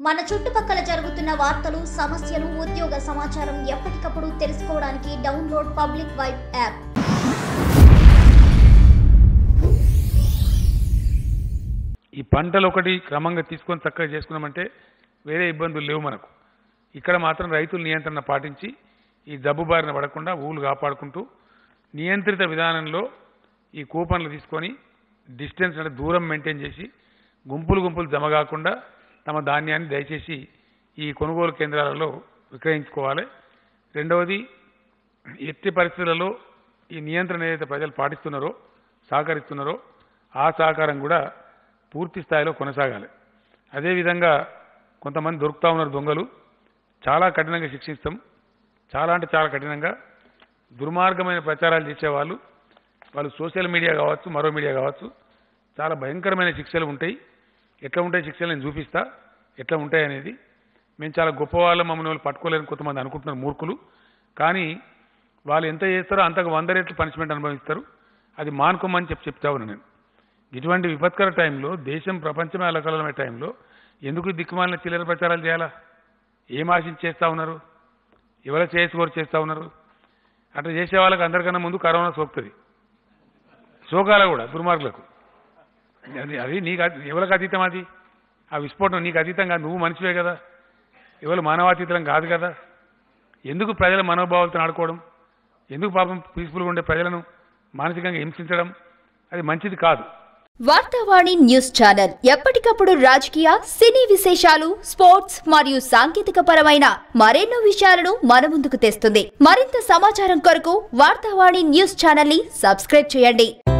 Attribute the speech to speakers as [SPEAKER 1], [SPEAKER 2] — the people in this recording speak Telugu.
[SPEAKER 1] మన చుట్టుపక్కల జరుగుతున్న వార్తలు సమస్యలు ఉద్యోగ సమాచారం ఎప్పటికప్పుడు తెలుసుకోవడానికి డౌన్లోడ్ పబ్లిక్ వైబ్ యాప్
[SPEAKER 2] ఈ పంటలు ఒకటి క్రమంగా తీసుకొని చక్కగా చేసుకున్నామంటే వేరే ఇబ్బందులు లేవు మనకు ఇక్కడ మాత్రం రైతులు నియంత్రణ పాటించి ఈ జబ్బు బారిన పడకుండా ఊళ్ళు కాపాడుకుంటూ నియంత్రిత విధానంలో ఈ కూపన్లు తీసుకొని డిస్టెన్స్ అంటే దూరం మెయింటైన్ చేసి గుంపులు గుంపులు జమ కాకుండా తమ ధాన్యాన్ని దయచేసి ఈ కొనుగోలు కేంద్రాలలో విక్రయించుకోవాలి రెండవది ఎట్టి పరిస్థితులలో ఈ నియంత్రణ ఏదైతే ప్రజలు పాటిస్తున్నారో సహకరిస్తున్నారో ఆ సహకారం కూడా పూర్తి స్థాయిలో కొనసాగాలి అదేవిధంగా కొంతమంది దొరుకుతా ఉన్నారు దొంగలు చాలా కఠినంగా శిక్షిస్తాం చాలా అంటే చాలా కఠినంగా దుర్మార్గమైన ప్రచారాలు చేసేవాళ్ళు వాళ్ళు సోషల్ మీడియా కావచ్చు మరో మీడియా కావచ్చు చాలా భయంకరమైన శిక్షలు ఉంటాయి ఎట్లా ఉంటాయి శిక్షలు నేను చూపిస్తా ఎట్లా ఉంటాయి అనేది మేము చాలా గొప్పవాళ్ళం మమ్మల్ని వాళ్ళు పట్టుకోలేని కొంతమంది అనుకుంటున్నారు మూర్ఖులు కానీ వాళ్ళు ఎంత చేస్తారో అంతకు వంద రెట్లు పనిష్మెంట్ అనుభవిస్తారు అది మానుకోమని చెప్పి చెప్తా ఉన్నాను నేను ఇటువంటి విపత్కర టైంలో దేశం ప్రపంచమే అలకలమే టైంలో ఎందుకు ఈ దిక్కుమాలిన చిల్లర ప్రచారాలు చేయాలా ఏం ఆశించి చేస్తూ ఉన్నారు ఎవరో చేసుకోరు చేస్తూ ఉన్నారు అట్లా చేసే వాళ్ళకి అందరికన్నా ముందు కరోనా సోకుతుంది సోకాల కూడా దుర్మార్గులకు అది అది నీకు అతీ- ఎవరికి అతీతం అది ఆ విస్ఫోటనం నీకు అతీతం కాదు నువ్వు మనిషివే కదా ఎవరు మానవాతీతం కాదు కదా ఎందుకు ప్రజల మనోభావాలతో ఆడుకోవడం ఎందుకు పాపం పీస్ఫుల్గా ఉండే ప్రజలను మానసికంగా హింసించడం అది మంచిది కాదు
[SPEAKER 3] వార్తావాణి న్యూస్ ఛానల్ ఎప్పటికప్పుడు రాజకీయ సినీ విశేషాలు స్పోర్ట్స్ మరియు సాంకేతిక పరమైన మరెన్నో విషయాలను మన ముందుకు తెస్తుంది మరింత సమాచారం కొరకు వార్తావాణి న్యూస్ ఛానల్ ని సబ్స్క్రైబ్ చేయండి